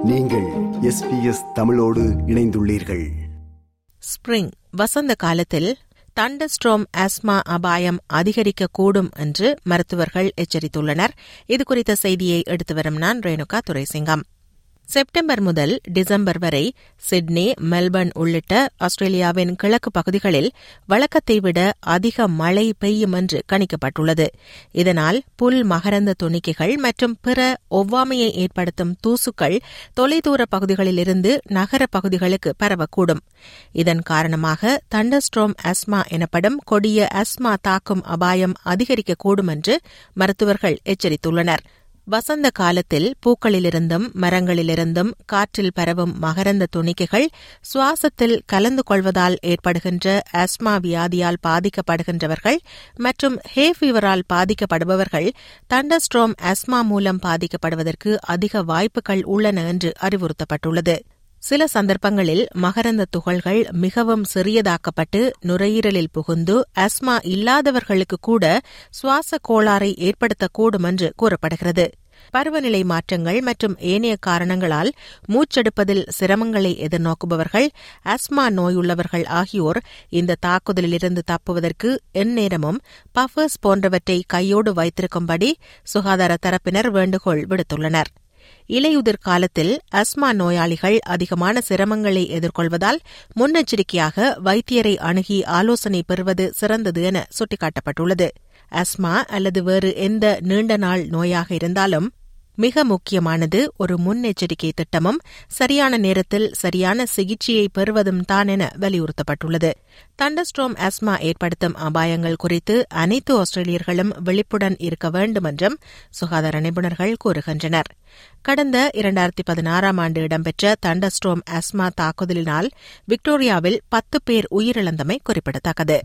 நீங்கள் எஸ்பிஎஸ் தமிழோடு இணைந்துள்ளீர்கள் ஸ்பிரிங் வசந்த காலத்தில் தண்டஸ்ட்ரோம் ஆஸ்மா அபாயம் அதிகரிக்கக்கூடும் என்று மருத்துவர்கள் எச்சரித்துள்ளனர் இதுகுறித்த செய்தியை எடுத்து வரும் நான் ரேணுகா துரைசிங்கம் செப்டம்பர் முதல் டிசம்பர் வரை சிட்னி மெல்பர்ன் உள்ளிட்ட ஆஸ்திரேலியாவின் கிழக்கு பகுதிகளில் வழக்கத்தை விட அதிக மழை பெய்யும் என்று கணிக்கப்பட்டுள்ளது இதனால் புல் மகரந்த துணிக்கைகள் மற்றும் பிற ஒவ்வாமையை ஏற்படுத்தும் தூசுக்கள் தொலைதூர பகுதிகளிலிருந்து நகர பகுதிகளுக்கு பரவக்கூடும் இதன் காரணமாக தண்டர்ஸ்ட்ரோம் அஸ்மா எனப்படும் கொடிய அஸ்மா தாக்கும் அபாயம் அதிகரிக்கக்கூடும் என்று மருத்துவர்கள் எச்சரித்துள்ளனர் வசந்த காலத்தில் பூக்களிலிருந்தும் மரங்களிலிருந்தும் காற்றில் பரவும் மகரந்த துணிக்கைகள் சுவாசத்தில் கலந்து கொள்வதால் ஏற்படுகின்ற ஆஸ்மா வியாதியால் பாதிக்கப்படுகின்றவர்கள் மற்றும் ஹே ஃபீவரால் பாதிக்கப்படுபவர்கள் தண்டர்ஸ்ட்ரோம் ஆஸ்மா மூலம் பாதிக்கப்படுவதற்கு அதிக வாய்ப்புகள் உள்ளன என்று அறிவுறுத்தப்பட்டுள்ளது சில சந்தர்ப்பங்களில் மகரந்த துகள்கள் மிகவும் சிறியதாக்கப்பட்டு நுரையீரலில் புகுந்து அஸ்மா இல்லாதவர்களுக்கு கூட சுவாச கோளாறை ஏற்படுத்தக்கூடும் என்று கூறப்படுகிறது பருவநிலை மாற்றங்கள் மற்றும் ஏனைய காரணங்களால் மூச்செடுப்பதில் சிரமங்களை எதிர்நோக்குபவர்கள் அஸ்மா நோயுள்ளவர்கள் ஆகியோர் இந்த தாக்குதலிலிருந்து தப்புவதற்கு எந்நேரமும் பஃபர்ஸ் போன்றவற்றை கையோடு வைத்திருக்கும்படி சுகாதார தரப்பினர் வேண்டுகோள் விடுத்துள்ளனர் இலையுதிர் காலத்தில் அஸ்மா நோயாளிகள் அதிகமான சிரமங்களை எதிர்கொள்வதால் முன்னெச்சரிக்கையாக வைத்தியரை அணுகி ஆலோசனை பெறுவது சிறந்தது என சுட்டிக்காட்டப்பட்டுள்ளது அஸ்மா அல்லது வேறு எந்த நீண்ட நாள் நோயாக இருந்தாலும் மிக முக்கியமானது ஒரு முன்னெச்சரிக்கை திட்டமும் சரியான நேரத்தில் சரியான சிகிச்சையை பெறுவதும் தான் என வலியுறுத்தப்பட்டுள்ளது தண்டஸ்ட்ரோம் ஆஸ்மா ஏற்படுத்தும் அபாயங்கள் குறித்து அனைத்து ஆஸ்திரேலியர்களும் விழிப்புடன் இருக்க வேண்டும் என்றும் சுகாதார நிபுணர்கள் கூறுகின்றனர் கடந்த இரண்டாயிரத்தி பதினாறாம் ஆண்டு இடம்பெற்ற தண்டஸ்ட்ரோம் ஆஸ்மா தாக்குதலினால் விக்டோரியாவில் பத்து பேர் உயிரிழந்தமை குறிப்பிடத்தக்கது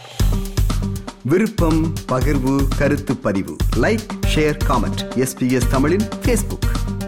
விருப்பம் பகிர்வு கருத்து பதிவு லைக் ஷேர் காமெண்ட் எஸ்பிஎஸ் தமிழின் ஃபேஸ்புக்